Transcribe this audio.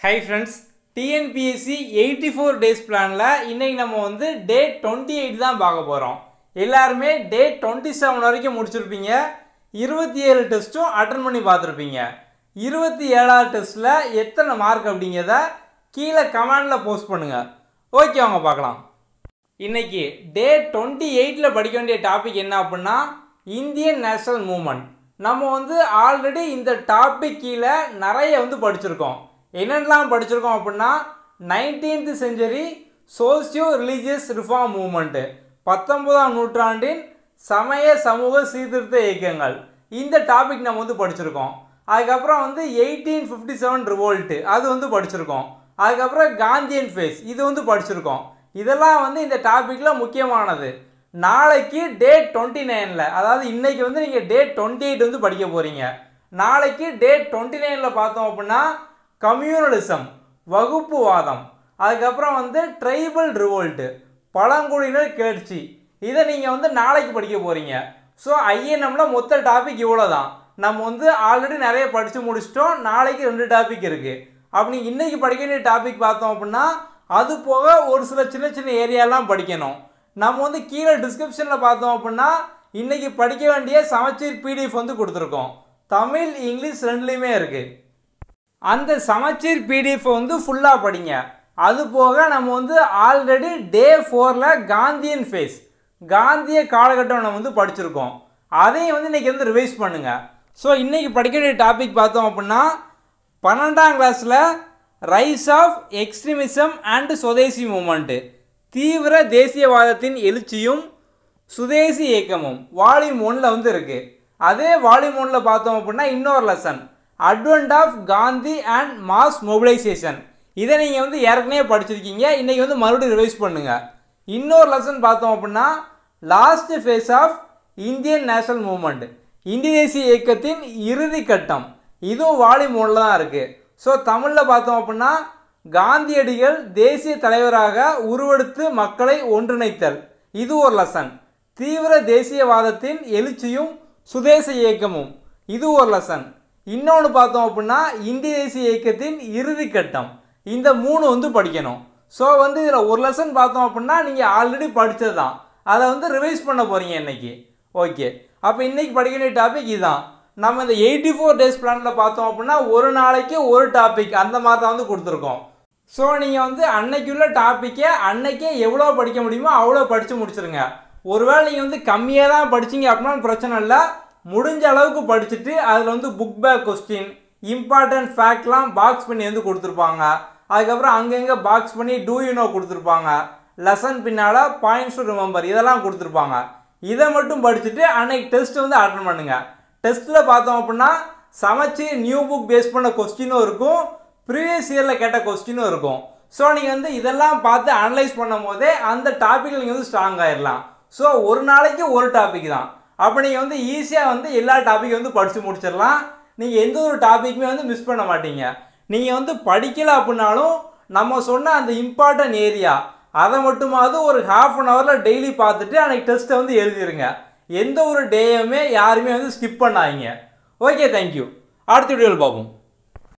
high friends TNPSC eighty four days பிளானில் இன்னைக்கு நம்ம வந்து டே டுவெண்ட்டி எயிட் தான் பார்க்க போகிறோம் எல்லாருமே டே டுவெண்ட்டி செவன் வரைக்கும் முடிச்சிருப்பீங்க இருபத்தி ஏழு டெஸ்ட்டும் அட்டன் பண்ணி பார்த்துருப்பீங்க இருபத்தி ஏழாவது டெஸ்ட்டில் எத்தனை மார்க் அப்படிங்கிறத கீழே கமெண்டில் போஸ்ட் பண்ணுங்கள் ஓகே வாங்க பார்க்கலாம் இன்னைக்கு டே டுவெண்ட்டி எயிட்டில் படிக்க வேண்டிய டாபிக் என்ன அப்படின்னா இந்தியன் நேஷனல் மூமெண்ட் நம்ம வந்து ஆல்ரெடி இந்த டாபிக் கீழே நிறைய வந்து படிச்சிருக்கோம் என்னென்னலாம் படிச்சிருக்கோம் அப்படின்னா nineteenth century socio religious reform movement பத்தொன்பதாம் நூற்றாண்டின் சமய சமூக சீர்திருத்த இயக்கங்கள் இந்த டாபிக் நம்ம வந்து படிச்சிருக்கோம் அதுக்கப்புறம் வந்து எயிட்டீன் ஃபிஃப்டி செவன் ரிவோல்ட்டு அது வந்து படிச்சிருக்கோம் அதுக்கப்புறம் காந்தியன் ஃபேஸ் இது வந்து படிச்சிருக்கோம் இதெல்லாம் வந்து இந்த டாப்பிக்கில் முக்கியமானது நாளைக்கு டேட் டுவெண்ட்டி நைனில் அதாவது இன்னைக்கு வந்து நீங்கள் டேட் டுவெண்ட்டி எயிட் வந்து படிக்க போகிறீங்க நாளைக்கு டேட் டுவெண்ட்டி நைனில் பார்த்தோம் அப்படின்னா கம்யூனலிசம் வகுப்புவாதம் அதுக்கப்புறம் வந்து ட்ரைபல் ரிவோல்ட்டு பழங்குடியினர் கிளர்ச்சி இதை நீங்கள் வந்து நாளைக்கு படிக்க போகிறீங்க ஸோ ஐஎன்எம்ல மொத்த டாபிக் இவ்வளோ தான் நம்ம வந்து ஆல்ரெடி நிறைய படித்து முடிச்சிட்டோம் நாளைக்கு ரெண்டு டாபிக் இருக்குது அப்படி இன்னைக்கு படிக்க வேண்டிய டாபிக் பார்த்தோம் அப்படின்னா அது போக ஒரு சில சின்ன சின்ன ஏரியாலாம் படிக்கணும் நம்ம வந்து கீழே டிஸ்கிரிப்ஷனில் பார்த்தோம் அப்படின்னா இன்னைக்கு படிக்க வேண்டிய சமச்சீர் பிடிஎஃப் வந்து கொடுத்துருக்கோம் தமிழ் இங்கிலீஷ் ரெண்டுலேயுமே இருக்குது அந்த சமச்சீர் பிடிஎஃப் வந்து ஃபுல்லாக படிங்க அது போக நம்ம வந்து ஆல்ரெடி டே ஃபோரில் காந்தியன் ஃபேஸ் காந்திய காலகட்டம் நம்ம வந்து படிச்சிருக்கோம் அதையும் வந்து இன்றைக்கி வந்து ரிவைஸ் பண்ணுங்கள் ஸோ இன்றைக்கி படிக்க வேண்டிய டாபிக் பார்த்தோம் அப்படின்னா பன்னெண்டாம் கிளாஸில் rise of extremism and Swadeshi movement தீவிர தேசியவாதத்தின் எழுச்சியும் சுதேசி இயக்கமும் வால்யூம் ஒன்றில் வந்து இருக்குது அதே வால்யூம் ஒன்றில் பார்த்தோம் அப்படின்னா இன்னொரு lesson advent of Gandhi and mass mobilisation இதை நீங்கள் வந்து ஏற்கனவே படிச்சிருக்கீங்க இன்றைக்கி வந்து மறுபடியும் ரிவைஸ் பண்ணுங்கள் இன்னொரு லெசன் பார்த்தோம் அப்படின்னா last phase of Indian national movement இந்திய தேசிய இயக்கத்தின் இறுதி கட்டம் இதுவும் வால்யூம் ஒன்றில் தான் இருக்குது ஸோ தமிழில் பார்த்தோம் அப்படின்னா காந்தியடிகள் தேசிய தலைவராக உருவெடுத்து மக்களை ஒன்றிணைத்தல் இது ஒரு லெசன் தீவிர தேசியவாதத்தின் எழுச்சியும் சுதேச இயக்கமும் இது ஒரு லெசன் இன்னொன்று பார்த்தோம் அப்படின்னா இந்திய தேசிய இயக்கத்தின் இறுதி கட்டம் இந்த மூணு வந்து படிக்கணும் ஸோ வந்து இதில் ஒரு லெசன் பார்த்தோம் அப்படின்னா நீங்கள் ஆல்ரெடி படித்தது தான் அதை வந்து ரிவைஸ் பண்ண போகிறீங்க இன்னைக்கு ஓகே அப்போ இன்னைக்கு படிக்க வேண்டிய டாபிக் இதுதான் நம்ம இந்த எயிட்டி ஃபோர் டேஸ் பிளானில் பார்த்தோம் அப்படின்னா ஒரு நாளைக்கு ஒரு டாபிக் அந்த மாதிரி தான் வந்து கொடுத்துருக்கோம் ஸோ நீங்கள் வந்து அன்னைக்குள்ள டாப்பிக்கை அன்னைக்கே எவ்வளோ படிக்க முடியுமோ அவ்வளோ படித்து முடிச்சிருங்க ஒருவேளை நீங்கள் வந்து கம்மியாக தான் படிச்சீங்க அப்படின்னா பிரச்சனை இல்லை முடிஞ்ச அளவுக்கு படிச்சுட்டு அதில் வந்து புக் பேக் கொஸ்டின் இம்பார்ட்டன்ட் ஃபேக்ட்லாம் பாக்ஸ் பண்ணி வந்து கொடுத்துருப்பாங்க அதுக்கப்புறம் அங்கங்கே பாக்ஸ் பண்ணி டூ யூனோ கொடுத்துருப்பாங்க லெசன் பின்னால் பாயிண்ட்ஸ் டு ரிமெம்பர் இதெல்லாம் கொடுத்துருப்பாங்க இதை மட்டும் படிச்சுட்டு அன்னைக்கு டெஸ்ட் வந்து அட்டன் பண்ணுங்கள் டெஸ்ட்டில் பார்த்தோம் அப்படின்னா சமைச்சு நியூ புக் பேஸ் பண்ண கொஸ்டினும் இருக்கும் ப்ரீவியஸ் இயரில் கேட்ட கொஸ்டினும் இருக்கும் ஸோ நீங்கள் வந்து இதெல்லாம் பார்த்து அனலைஸ் பண்ணும் போதே அந்த டாப்பிக்கில் நீங்கள் வந்து ஸ்ட்ராங் ஆயிடலாம் ஸோ ஒரு நாளைக்கு ஒரு டாபிக் தான் அப்போ நீங்கள் வந்து ஈஸியாக வந்து எல்லா டாப்பிக்கும் வந்து படித்து முடிச்சிடலாம் நீங்கள் எந்த ஒரு டாப்பிக்குமே வந்து மிஸ் பண்ண மாட்டீங்க நீங்கள் வந்து படிக்கல அப்படின்னாலும் நம்ம சொன்ன அந்த இம்பார்ட்டன்ட் ஏரியா அதை மட்டுமாவது ஒரு ஹாஃப் அன் ஹவரில் டெய்லி பார்த்துட்டு அன்றைக்கி டெஸ்ட்டை வந்து எழுதிருங்க எந்த ஒரு டேயுமே யாருமே வந்து ஸ்கிப் பண்ணாதீங்க ஓகே தேங்க்யூ அடுத்த வீடியோவில் பார்ப்போம்